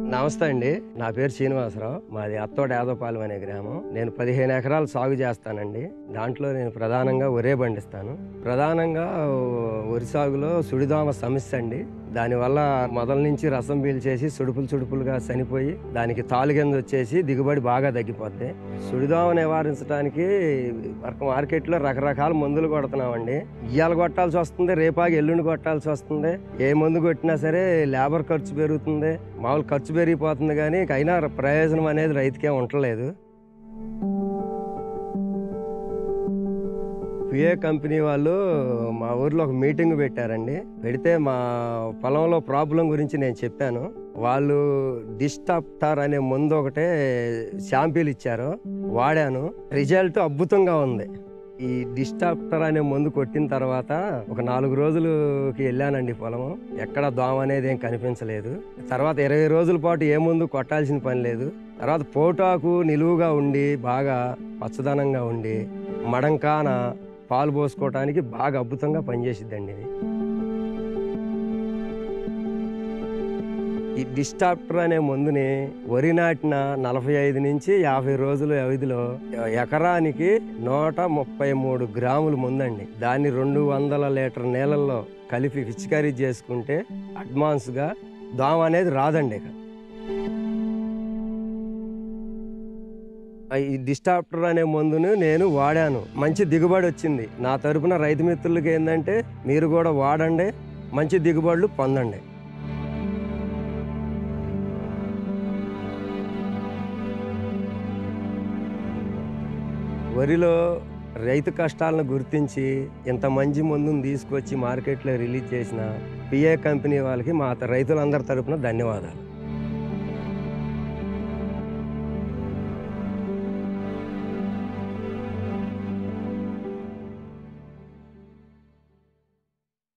నమస్తే అండి నా పేరు శ్రీనివాసరావు మాది అత్తోట యాదవపాలెం అనే గ్రామం నేను పదిహేను ఎకరాలు సాగు చేస్తానండి దాంట్లో నేను ప్రధానంగా ఒరే పండిస్తాను ప్రధానంగా వరి సాగులో సుడిదోమ సమస్య అండి దానివల్ల మొదల నుంచి రసం పీల్చేసి సుడుపులు సుడుపులుగా చనిపోయి దానికి తాలు కింద వచ్చేసి దిగుబడి బాగా తగ్గిపోద్ది సుడిదోమ నివారించడానికి మనకు మార్కెట్లో రకరకాల మందులు కొడుతున్నామండి ఇయ్యాల కొట్టాల్సి వస్తుంది రేపాగి ఎల్లుండి కొట్టాల్సి వస్తుంది ఏ మందు కొట్టినా సరే లేబర్ ఖర్చు పెరుగుతుంది మామూలు ఖర్చు పెరిగిపోతుంది కానీ అయినా ప్రయోజనం అనేది రైతుకే ఉండలేదు పిఏ కంపెనీ వాళ్ళు మా ఊర్లో ఒక మీటింగ్ పెట్టారండి పెడితే మా పొలంలో ప్రాబ్లం గురించి నేను చెప్పాను వాళ్ళు డిస్టాప్టార్ అనే మందు ఒకటే షాంపీలు ఇచ్చారు వాడాను రిజల్ట్ అద్భుతంగా ఉంది ఈ డిస్టాప్టర్ అనే మందు కొట్టిన తర్వాత ఒక నాలుగు రోజులకి వెళ్ళానండి పొలము ఎక్కడ దోమ అనేది ఏం కనిపించలేదు తర్వాత ఇరవై రోజుల పాటు ఏ మందు కొట్టాల్సిన పని లేదు తర్వాత పోటాకు నిలువుగా ఉండి బాగా పచ్చదనంగా ఉండి మడంకాన పాలు పోసుకోవడానికి బాగా అద్భుతంగా పనిచేసిద్దండి ఇది ఈ డిస్టాప్టర్ అనే మందుని వరి నాటిన నలభై ఐదు నుంచి యాభై రోజుల వ్యవధిలో ఎకరానికి నూట ముప్పై మూడు గ్రాముల మందండి దాన్ని రెండు వందల లీటర్ నీళ్ళల్లో కలిపి పిచికారీ చేసుకుంటే అడ్వాన్స్గా దోమ అనేది రాదండి ఇక ఈ డిస్టాప్టర్ అనే మందును నేను వాడాను మంచి దిగుబడి వచ్చింది నా తరపున రైతు మిత్రులకి ఏంటంటే మీరు కూడా వాడండి మంచి దిగుబడులు పొందండి వరిలో రైతు కష్టాలను గుర్తించి ఇంత మంచి మందుని తీసుకొచ్చి మార్కెట్లో రిలీజ్ చేసిన పిఏ కంపెనీ వాళ్ళకి మా రైతులందరి తరపున ధన్యవాదాలు